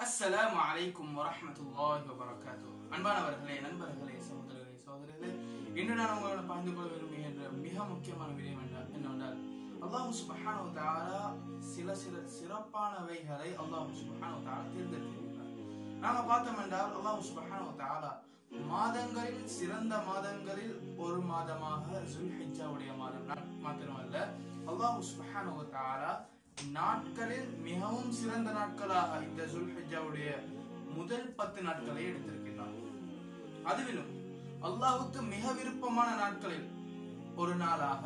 அஸ்ஸலாமு அலைக்கும் வரஹ்மத்துல்லாஹி வபரகாத்து அன்பானவர்களே நண்பர்களே சகோதரர்களே சகோதரர்களே இன்று நான் உங்களோட பகிர்ந்து கொள்ள விரும்புகின்ற மிக முக்கியமான விடயம் என்ன- என்னவென்றால் அல்லாஹ் சுப்ஹானஹு வ தஆலா சில சில சிறப்பானவைகளை அல்லாஹ் சுப்ஹானஹு வ தஆலா தேர்ந்தெடுத்திருக்கிறார் நாம பார்த்தோம் என்றால் அல்லாஹ் சுப்ஹானஹு வ தஆலா மாதங்களில் சிறந்த மாதங்களில் ஒரு மாதமாக ஜுல்ஹிஜ்ஜாவுடைய மாதம் நான் மாத்திரமல்ல அல்லாஹ் சுப்ஹானஹு வ தஆலா நாட்களில் மிகவும் சிறந்த நாட்களாக இந்த ஜுல்ஹிஜ்ஜாவுடைய முதல் பத்து நாட்களை எடுத்திருக்கிறார் அதுவிலும் அல்லாஹ்வுக்கு மிக விருப்பமான நாட்களில் ஒரு நாளாக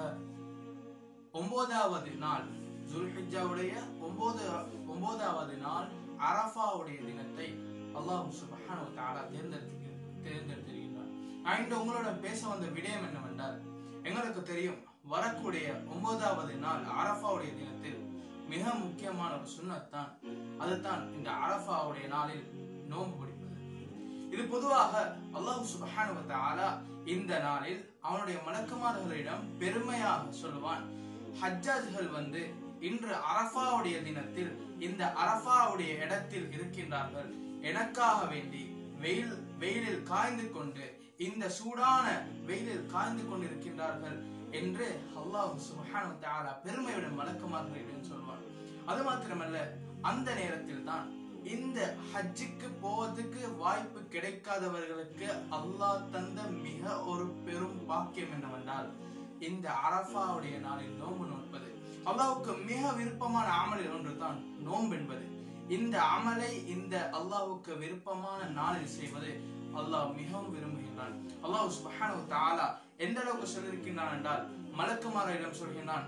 ஒன்பதாவது நாள் ஜுல்ஹிஜ்ஜாவுடைய ஒன்பது ஒன்பதாவது நாள் அரஃபாவுடைய தினத்தை அல்லாஹ் சுப்ஹானஹு வ தஆலா தேர்ந்தெடுத்து தேர்ந்தெடுத்திருக்கிறார் நான் இன்று உங்களோட பேச வந்த விடயம் என்னவென்றால் எங்களுக்கு தெரியும் வரக்கூடிய ஒன்பதாவது நாள் அரஃபாவுடைய தினத்தில் மிக முக்கியமான ஒரு சுன்னத்தான் அதுதான் இந்த அரஃபாவுடைய நாளில் நோன்பு பிடிப்பது இது பொதுவாக அல்லாஹ் சுப்ஹானஹு வ தஆலா இந்த நாளில் அவனுடைய மலக்குமார்களிடம் பெருமையாக சொல்லுவான் ஹஜ்ஜாஜ்கள் வந்து இன்று அரஃபாவுடைய தினத்தில் இந்த அரஃபாவுடைய இடத்தில் இருக்கின்றார்கள் எனக்காக வேண்டி வெயில் வெயிலில் காய்ந்து கொண்டு இந்த சூடான வெயிலில் காய்ந்து கொண்டிருக்கின்றார்கள் என்று அல்லாஹ் சுப்ஹானஹு வ தஆலா பெருமையுடன் மலக்குமார்களிடம் சொல்வான் அது மாத்திரமல்ல அந்த நேரத்தில் தான் இந்த ஹஜ்ஜுக்கு போவதுக்கு வாய்ப்பு கிடைக்காதவர்களுக்கு அல்லாஹ் தந்த மிக ஒரு பெரும் பாக்கியம் என்னவென்றால் இந்த அரஃபாவுடைய நாளில் நோன்பு நோற்பது அல்லாஹ்வுக்கு மிக விருப்பமான அமலில் ஒன்றுதான் நோன்பு என்பது இந்த அமலை இந்த அல்லாஹ்வுக்கு விருப்பமான நாளில் செய்வது அல்லாஹ் மிகவும் விரும்புகின்றான் அல்லாஹ் சுப்ஹானஹு வ தஆலா எந்த அளவுக்கு சொல்லியிருக்கின்றான் என்றால் மலக்குமாரிடம் சொல்கின்றான்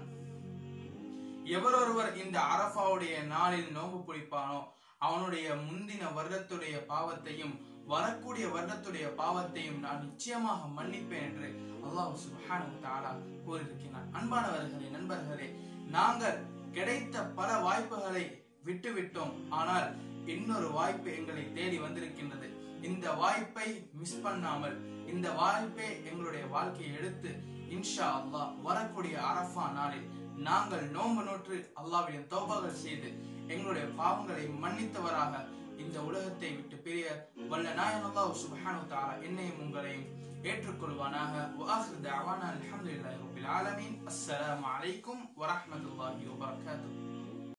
எவரொருவர் இந்த அரஃபாவுடைய நாளில் நோன்பு பிடிப்பானோ அவனுடைய முந்தின வருடத்துடைய பாவத்தையும் வரக்கூடிய வருடத்துடைய பாவத்தையும் நான் நிச்சயமாக மன்னிப்பேன் என்று அல்லாஹ் சுப்ஹானஹு வ தஆலா கூறியிருக்கிறான் அன்பானவர்களே நண்பர்களே நாங்கள் கிடைத்த பல வாய்ப்புகளை விட்டுவிட்டோம் ஆனால் இன்னொரு வாய்ப்பு எங்களை தேடி வந்திருக்கின்றது இந்த வாய்ப்பை மிஸ் பண்ணாமல் இந்த வாய்ப்பை எங்களுடைய வாழ்க்கையை எடுத்து இன்ஷா அல்லாஹ் வரக்கூடிய அரஃபா நாளில் நாங்கள் நோன்பு நோற்று அல்லாஹ்விடம் தௌபாகள் செய்து எங்களுடைய பாவங்களை மன்னித்தவராக இந்த உலகத்தை விட்டு பிரிய வல்ல நாயன் அல்லாஹ் சுப்ஹானஹு வ தஆலா என்னையும் உங்களையும் ஏற்றுக்கொள்வானாக وآخر دعوانا الحمد لله رب العالمين السلام عليكم ورحمة الله وبركاته